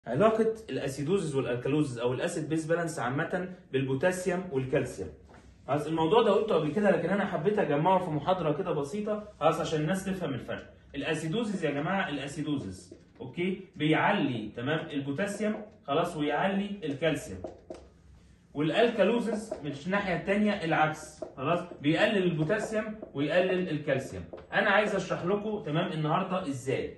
علاقة الأسيدوزز والألكالوزز أو الأسيد بيز بالانس عامة بالبوتاسيوم والكالسيوم. خلاص الموضوع ده قلته قبل كده لكن أنا حبيت أجمعه في محاضرة كده بسيطة خلاص عشان الناس تفهم الفرق. الأسيدوزز يا جماعة الأسيدوزز أوكي بيعلي تمام البوتاسيوم خلاص ويعلي الكالسيوم. والالكالوزز من الناحيه الثانيه العكس خلاص بيقلل البوتاسيوم ويقلل الكالسيوم انا عايز اشرح لكم تمام النهارده ازاي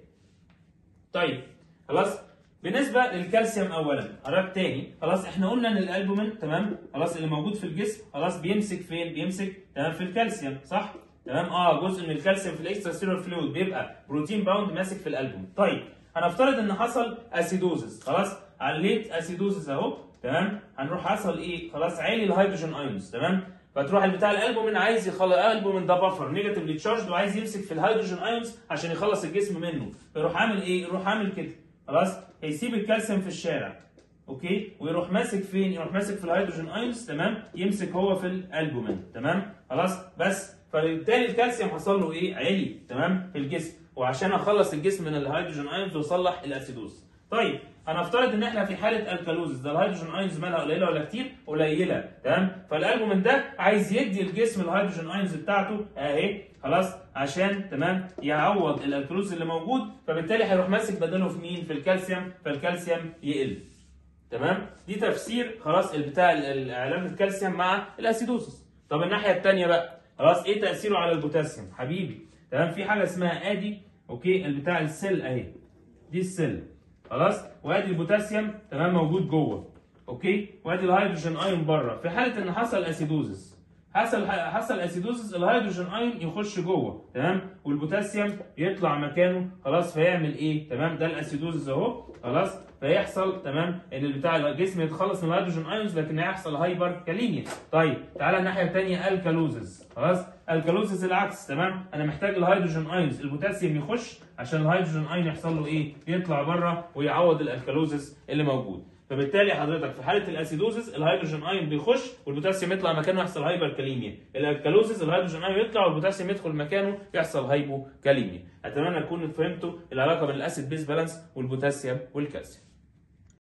طيب خلاص بالنسبه للكالسيوم اولا حضرتك تاني خلاص احنا قلنا ان الالبومين تمام خلاص اللي موجود في الجسم خلاص بيمسك فين بيمسك تمام في الكالسيوم صح تمام اه جزء من الكالسيوم في الاكسترا سيلولار فلويد بيبقى بروتين باوند ماسك في الالبوم طيب هنفترض ان حصل اسيدوزس خلاص عليت اسيدوزس اهو تمام هنروح حصل ايه خلاص عالي الهيدروجين ايونز تمام فتروح البتاع الالبومين عايز يخلص الالبومين ده بفر نيجاتيفلي تشارجد وعايز يمسك في الهيدروجين ايونز عشان يخلص الجسم منه فيروح عامل ايه يروح عامل كده خلاص هيسيب الكالسيوم في الشارع اوكي ويروح ماسك فين يروح ماسك في الهيدروجين ايونز تمام يمسك هو في الالبومين تمام خلاص بس فبالتالي الكالسيوم حصل له ايه عالي تمام في الجسم وعشان اخلص الجسم من الهيدروجين ايونز ويصلح الاسيدوز طيب هنفترض ان احنا في حاله الكالوزز ده الهيدروجين ايونز مالها قليله ولا كتير؟ قليله تمام؟ فالالبومين ده عايز يدي الجسم الهيدروجين ايونز بتاعته اهي خلاص عشان تمام يعوض الالكالوز اللي موجود فبالتالي هيروح ماسك بداله في مين؟ في الكالسيوم فالكالسيوم يقل. تمام؟ دي تفسير خلاص البتاع علاقه الكالسيوم مع الاسيدوسس. طب الناحيه الثانيه بقى خلاص ايه تاثيره على البوتاسيوم؟ حبيبي تمام في حاجه اسمها ادي اوكي البتاع السيل اهي دي السيل خلاص وادي البوتاسيوم تمام موجود جوه اوكي وادي الهيدروجين ايون بره في حاله ان حصل اسيدوزس حصل حصل اسيدوزس الهيدروجين ايون يخش جوه تمام والبوتاسيوم يطلع مكانه خلاص فيعمل ايه تمام ده الاسيدوزس اهو خلاص فيحصل تمام ان بتاع الجسم يتخلص من الهيدروجين ايونز لكن هيحصل هايبر كاليميا طيب تعالى الناحيه الثانيه الكالوزز خلاص الكالوزز العكس تمام انا محتاج الهيدروجين ايونز البوتاسيوم يخش عشان الهيدروجين ايون يحصل له ايه يطلع بره ويعوض الالكالوزز اللي موجود فبالتالي حضرتك في حاله الاسيدوزس الهيدروجين ايون بيخش والبوتاسيوم يطلع مكانه يحصل هايبر كاليميا الالكالوزس الهيدروجين ايون يطلع والبوتاسيوم يدخل مكانه يحصل هايبو كاليميا اتمنى تكونوا فهمتوا العلاقه بين الاسيد بيز بالانس والبوتاسيوم والكالسيوم